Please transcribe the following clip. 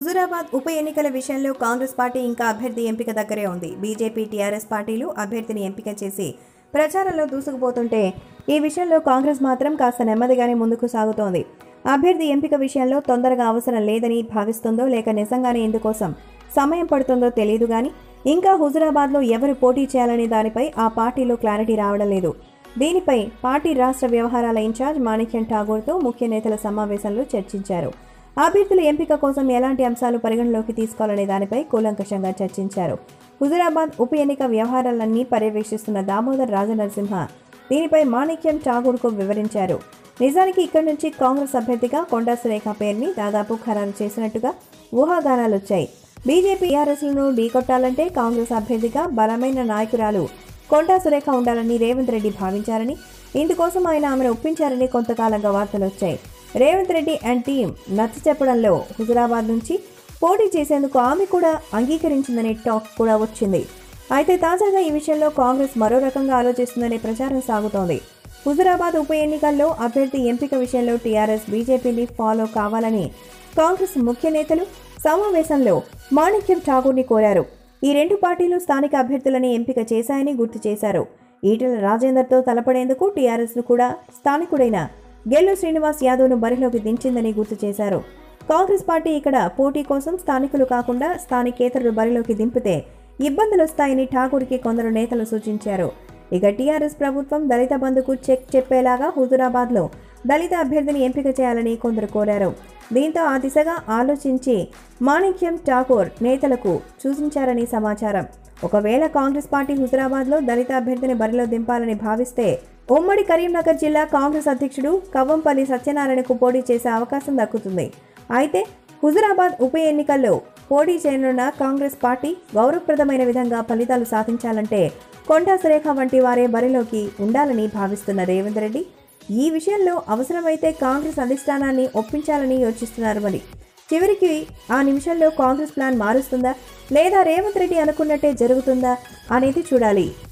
హుజూరాబాద్ ఉప ఎన్నికల విషయంలో కాంగ్రెస్ పార్టీ ఇంకా అభ్యర్థి ఎంపిక దగ్గరే ఉంది బీజేపీ టీఆర్ఎస్ పార్టీలు అభ్యర్థిని ఎంపిక చేసి ప్రచారంలో దూసుకుపోతుంటే ఈ విషయంలో కాంగ్రెస్ మాత్రం కాస్త నెమ్మదిగానే ముందుకు సాగుతోంది అభ్యర్థి ఎంపిక విషయంలో తొందరగా అవసరం లేదని భావిస్తుందో లేక నిజంగానే ఇందుకోసం సమయం పడుతుందో తెలియదు కానీ ఇంకా హుజూరాబాద్లో ఎవరు పోటీ చేయాలనే దానిపై ఆ పార్టీలో క్లారిటీ రావడం లేదు దీనిపై పార్టీ రాష్ట్ర వ్యవహారాల ఇన్ఛార్జ్ మాణిక్యం ఠాగూర్తో ముఖ్య నేతల సమావేశంలో చర్చించారు అభ్యర్థుల ఎంపిక కోసం ఎలాంటి అంశాలు పరిగణలోకి తీసుకోవాలనే దానిపై కూలంకషంగా చర్చించారు హుజురాబాద్ ఉప ఎన్నిక వ్యవహారాలన్నీ పర్యవేక్షిస్తున్న దామోదర్ రాజనరసింహ దీనిపై మాణిక్యం ఠాగూర్కు వివరించారు నిజానికి ఇక్కడి నుంచి కాంగ్రెస్ అభ్యర్థిగా కొండా సురేఖ పేరుని దాదాపు ఖరారు చేసినట్టుగా ఊహాగానాలు వచ్చాయి బీజేపీ టీఆర్ఎస్లను ఢీకొట్టాలంటే కాంగ్రెస్ అభ్యర్థిగా బలమైన నాయకురాలు కొండా సురేఖ ఉండాలని రేవంత్ రెడ్డి భావించారని ఇందుకోసం ఆయన ఆమెను ఒప్పించారని కొంతకాలంగా వార్తలు వచ్చాయి రేవంత్ రెడ్డి అండ్ టీం నచ్చ చెప్పడంలో హుజురాబాద్ నుంచి పోటీ చేసేందుకు ఆమె కూడా అంగీకరించిందనే టాక్ కూడా వచ్చింది అయితే తాజాగా ఈ విషయంలో కాంగ్రెస్ మరో రకంగా ఆలోచిస్తుందనే ప్రచారం సాగుతోంది హుజురాబాద్ ఉప ఎన్నికల్లో అభ్యర్థి ఎంపిక విషయంలో టీఆర్ఎస్ బీజేపీని ఫాలో కావాలని కాంగ్రెస్ ముఖ్య నేతలు సమావేశంలో మాణిక్యం ఠాగూర్ని కోరారు ఈ రెండు పార్టీలు స్థానిక అభ్యర్థులని ఎంపిక చేశాయని గుర్తు చేశారు ఈటెల రాజేందర్తో తలపడేందుకు టీఆర్ఎస్ను కూడా స్థానికుడైన గెల్లు శ్రీనివాస్ యాదవ్ను బరిలోకి దించిందని గుర్తు చేశారు కాంగ్రెస్ పార్టీ ఇక్కడ పోటీ కోసం స్థానికులు కాకుండా స్థానికేతరులు బరిలోకి దింపితే ఇబ్బందులు వస్తాయని ఠాగూర్కి కొందరు నేతలు సూచించారు ఇక టీఆర్ఎస్ ప్రభుత్వం దళిత బంధుకు చెక్ చెప్పేలాగా హుజురాబాద్లో దళిత అభ్యర్థిని ఎంపిక చేయాలని కొందరు కోరారు దీంతో ఆ దిశగా ఆలోచించి మాణిక్యం ఠాకూర్ నేతలకు సూచించారని సమాచారం ఒకవేళ కాంగ్రెస్ పార్టీ హుజురాబాద్లో దళిత అభ్యర్థిని బరిలో దింపాలని భావిస్తే ఉమ్మడి కరీంనగర్ జిల్లా కాంగ్రెస్ అధ్యక్షుడు కవ్వంపల్లి సత్యనారాయణకు పోటీ చేసే అవకాశం దక్కుతుంది అయితే హుజురాబాద్ ఉప ఎన్నికల్లో పోటీ చేయనున్న కాంగ్రెస్ పార్టీ గౌరవప్రదమైన విధంగా ఫలితాలు సాధించాలంటే కొండా సురేఖ వంటి వారే బరిలోకి ఉండాలని భావిస్తున్న రేవంత్ రెడ్డి ఈ విషయంలో అవసరమైతే కాంగ్రెస్ అధిష్టానాన్ని ఒప్పించాలని యోచిస్తున్నారు మరి చివరికి ఆ నిమిషంలో కాంగ్రెస్ ప్లాన్ మారుస్తుందా లేదా రేవంత్ రెడ్డి అనుకున్నట్టే జరుగుతుందా అనేది చూడాలి